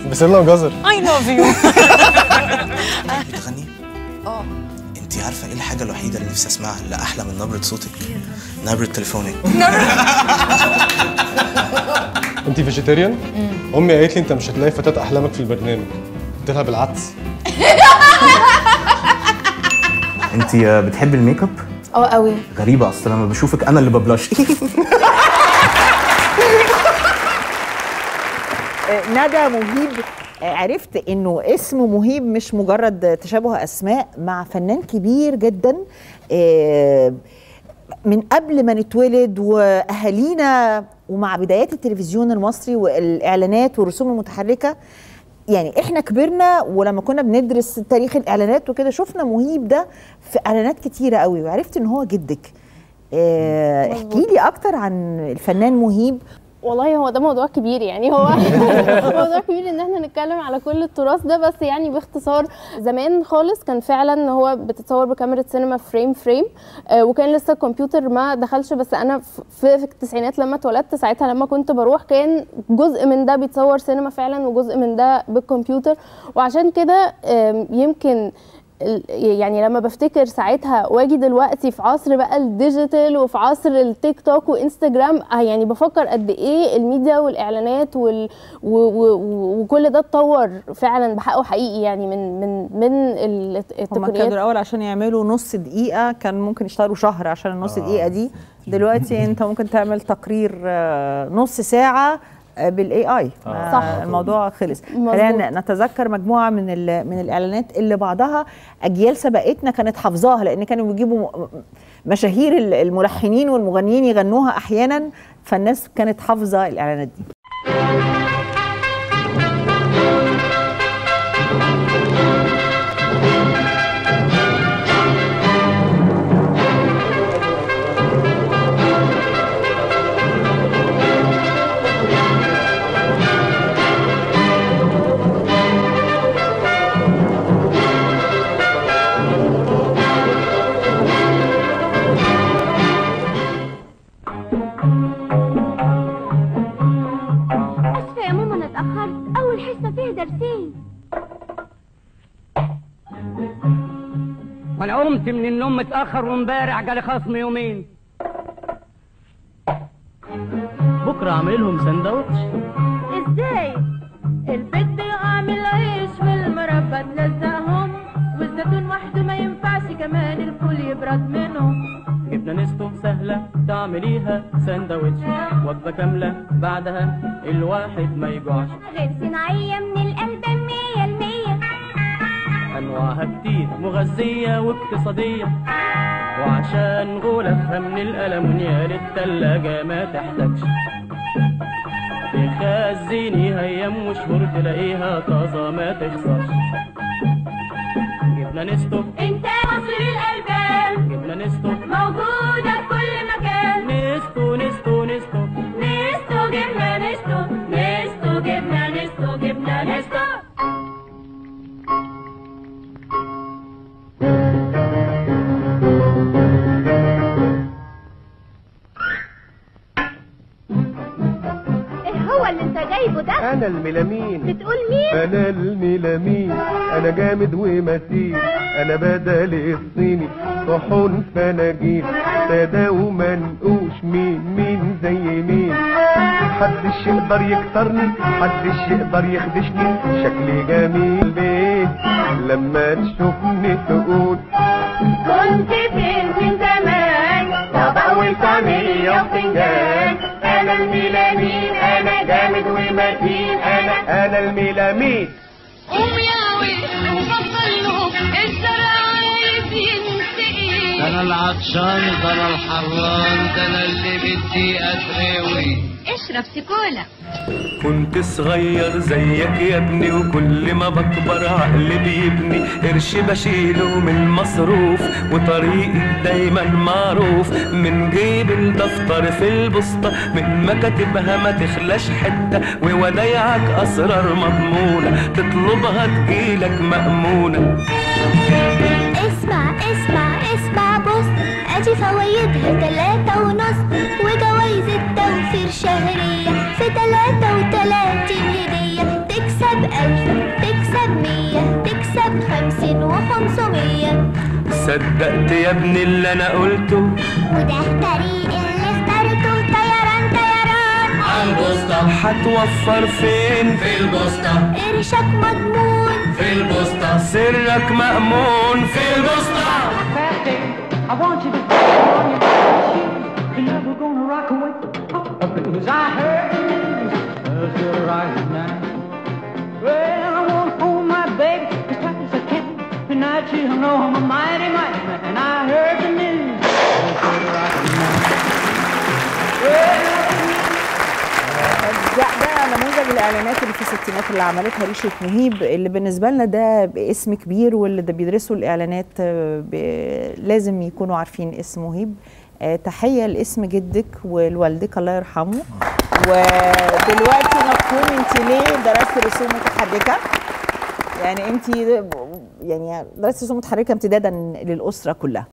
بسله وجزر اي لاف يو بتغني؟ اه انت عارفه ايه الحاجه الوحيده اللي نفسي اسمعها اللي احلى من نبره صوتك نبره تليفونك انت فيجيتيريان امي قالت لي انت مش هتلاقي فتاه احلامك في البرنامج قلت لها بالعكس انت بتحبي الميك اب اه قوي غريبه اصل لما بشوفك انا اللي ببلاش ندى مهيب آه، عرفت انه اسم مهيب مش مجرد تشابه اسماء مع فنان كبير جدا آه، من قبل ما نتولد واهالينا ومع بدايات التلفزيون المصري والاعلانات والرسوم المتحركه يعني احنا كبرنا ولما كنا بندرس تاريخ الاعلانات وكده شفنا مهيب ده في اعلانات كتيره قوي وعرفت ان هو جدك آه، احكي لي اكتر عن الفنان مهيب والله هو ده موضوع كبير يعني هو موضوع كبير ان احنا نتكلم على كل التراث ده بس يعني باختصار زمان خالص كان فعلا هو بتتصور بكاميرا سينما فريم فريم آه وكان لسه الكمبيوتر ما دخلش بس انا في, في التسعينات لما اتولدت ساعتها لما كنت بروح كان جزء من ده بيتصور سينما فعلا وجزء من ده بالكمبيوتر وعشان كده آم، يمكن ال- يعني لما بفتكر ساعتها واجي دلوقتي في عصر بقى الديجيتال وفي عصر التيك توك وانستجرام آه يعني بفكر قد ايه الميديا والاعلانات وال و و و وكل ده اتطور فعلا بحقه حقيقي يعني من من من ال- هما كانوا التقنيات الاول عشان يعملوا نص دقيقه كان ممكن يشتغلوا شهر عشان النص دقيقه دي دلوقتي انت ممكن تعمل تقرير آه، نص ساعه بالاي اي صح. الموضوع خلص مظبوط. خلينا نتذكر مجموعه من ال- من الاعلانات اللي بعضها اجيال سبقتنا كانت حافظاها لان كانوا بيجيبوا م- مشاهير ال- الملحنين والمغنيين يغنوها احيانا فالناس كانت حافظه الاعلانات دي اسفه يا ماما انا اتاخرت اول حصه فيها درسين وانا قمت من النوم متاخر وامبارح جالي خصم يومين بكره اعمل لهم سندوتش ازاي البيت بيعمل عيش والمربى تلزقهم والزيتون وحده ما ينفعش كمان الفول يبرد منهم جبنه نستو سهله تعمليها سندوتش وجبه كامله بعدها الواحد ما يجوعش غير صناعيه من القلب مية المية انواعها كتير مغذيه واقتصاديه وعشان غلافها من الالمونيا للتلاجة ما تحتاجش تخزنيها ايام وشهور تلاقيها طازه ما تخسرش جبنه نستو انت مصر الالبان جبنه نستو موجوده في كل مكان نستو نستو نستو نستو جبنه نستو نستو جبنه نستو جبنه نستو ايه هو اللي انت جايبه ده انا الميلامين بتقول مين انا الميلامين انا جامد ومتين انا بدل الصيني طحون فناجين سادة ومنقوش مين مين زي مين محدش يقدر يكسرني محدش يقدر يخدشني شكلي جميل ليه لما تشوفني تقول كنت فين من زمان طبق والفانيليا وفنجان انا الميلامين انا جامد ومتين انا انا الميلامين قوم يا ويل وفضلهم الزرع عايز ينتقي انا العطشان ده انا الحران ده انا اللي بدي اتروي اشرب سيكولا كنت صغير زيك يا ابني وكل ما بكبر عقلي بيبني قرش بشيله من مصروف وطريقي دايما معروف من جيب الدفتر في البسطة من مكاتبها ما تخلاش حتة وودايعك أسرار مضمونة تطلبها تجيلك مأمونة اسمع اسمع اسمع بص ادي فوايدها تلاتة ونص وجوايز التوفير شهرية في تلاتة وتلاتين هدية تكسب تكسب ألف تكسب مية تكسب خمسين وخمسمية صدقت يا ابني اللي انا قلته وده الطريق اللي اخترته طيران طيران عالبوسطة هتوفر فين في البوسطة قرشك مضمون في البوسطة سرك مأمون في البوسطة I want you to put on your shoes. You're never gonna rock away. Because I heard the news. Let's get it right now. Well, I wanna hold my baby as tight as I can. Tonight she'll know I'm a mighty, mighty man. I heard the news. Let's get it right now. Well, ده ده نموذج الاعلانات اللي في الستينات اللي عملتها ريشه مهيب اللي بالنسبه لنا ده اسم كبير واللي ده بيدرسوا الاعلانات آه، ب- لازم يكونوا عارفين اسم مهيب آه، تحيه لاسم جدك ولوالدك الله يرحمه ودلوقتي مفهوم انت ليه درست رسوم متحركه يعني انت يعني درست رسوم متحركه امتدادا للاسره كلها